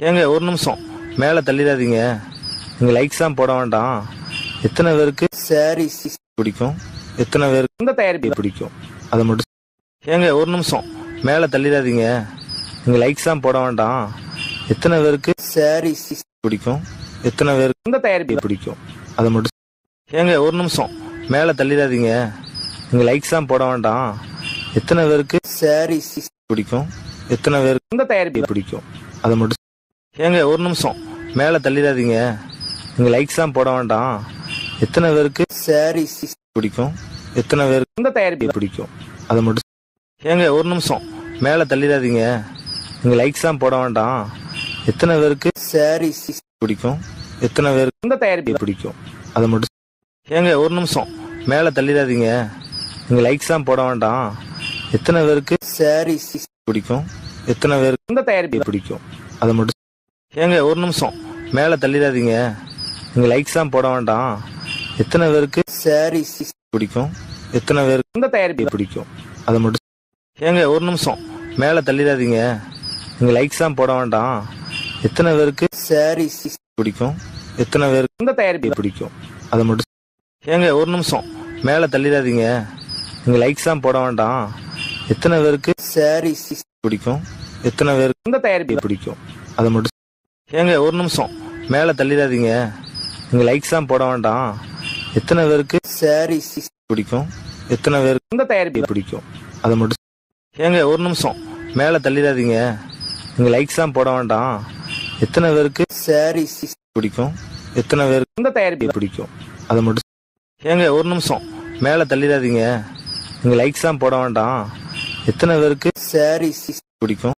ஏங்க ஒரு நிமிஷம் மேலே தள்ளிடாதீங்க நீங்கள் லைக்ஸ்லாம் போட வேண்டாம் எத்தனை பேருக்கு சாரீஸ் பிடிக்கும் எத்தனை பேருக்கு இந்த தயாரிப்பு பிடிக்கும் அதை மட்டும் ஏங்க ஒரு நிமிஷம் மேலே தள்ளிடாதீங்க நீங்கள் லைக்ஸ்லாம் போட வேண்டாம் எத்தனை பேருக்கு சாரீஸ் பிடிக்கும் எத்தனை பேருக்கு இந்த தயாரிப்பு பிடிக்கும் அதை மட்டும் ஏங்க ஒரு நிமிஷம் மேலே தள்ளிடாதீங்க நீங்கள் லைக்ஸ்லாம் போட வேண்டாம் எத்தனை பேருக்கு சாரீஸ் பிடிக்கும் எத்தனை பேருக்கு இந்த தயாரிப்பு பிடிக்கும் அதை மட்டும் ஏங்க ஒரு நிமிஷம் மேலே தள்ளிடாதீங்க நீங்கள் லைக்ஸ்லாம் போட வேண்டாம் எத்தனை பேருக்கு சாரீஸ் பிடிக்கும் எத்தனை பேருக்கு இந்த தயாரிப்பு பிடிக்கும் அதை மட்டும் ஏங்க ஒரு நிமிஷம் மேலே தள்ளிடாதீங்க நீங்கள் லைக்ஸ்லாம் போட வேண்டாம் எத்தனை பேருக்கு சாரீஸ் பிடிக்கும் எத்தனை பேருக்கு இந்த தயாரிப்பு பிடிக்கும் அதை மட்டும் ஏங்க ஒரு நிமிஷம் மேலே தள்ளிடாதீங்க நீங்கள் லைக்ஸ்லாம் போட வேண்டாம் எத்தனை பேருக்கு சாரீஸ் பிடிக்கும் எத்தனை பேருக்கு இந்த தயாரிப்பு பிடிக்கும் அதை மட்டும் ஏங்க ஒரு நிமிஷம் மேலே தள்ளிடாதீங்க நீங்கள் லைக்ஸ்லாம் போட வேண்டாம் எத்தனை பேருக்கு சாரீஸ் பிடிக்கும் எத்தனை பேருக்கு இந்த தயாரிப்பு பிடிக்கும் அதை மட்டும் ஏங்க ஒரு நிமிஷம் மேலே தள்ளிடாதீங்க நீங்கள் லைக்ஸ்லாம் போட வேண்டாம் எத்தனை பேருக்கு சாரீஸ் பிடிக்கும் எத்தனை பேருக்கு இந்த தயாரிப்பு பிடிக்கும் அதை மட்டும் ஏங்க ஒரு நிமிஷம் மேலே தள்ளிடாதீங்க நீங்கள் லைக்ஸ்லாம் போட வேண்டாம் எத்தனை பேருக்கு சாரீஸ் பிடிக்கும் எத்தனை பேருக்கு இந்த தயாரிப்பு பிடிக்கும் அதை மட்டும் ஏங்க ஒரு நிமிஷம் மேலே தள்ளிடாதீங்க நீங்கள் லைக்ஸ்லாம் போட வேண்டாம் எத்தனை பேருக்கு சாரீஸ் பிடிக்கும் எத்தனை பேருக்கு இந்த தயாரிப்பு பிடிக்கும் அதை மட்டும் ஏங்க ஒரு நிமிஷம் மேலே தள்ளிடாதீங்க நீங்கள் லைக்ஸ்லாம் போட வேண்டாம் எத்தனை பேருக்கு சாரீஸ் பிடிக்கும் எத்தனை பேருக்கு இந்த தயாரிப்பு பிடிக்கும் அதை மட்டும் ஏங்க ஒரு நிமிஷம் மேலே தள்ளிடாதீங்க நீங்கள் லைக்ஸ்லாம் போட வேண்டாம் எத்தனை பேருக்கு சாரீஸ் பிடிக்கும்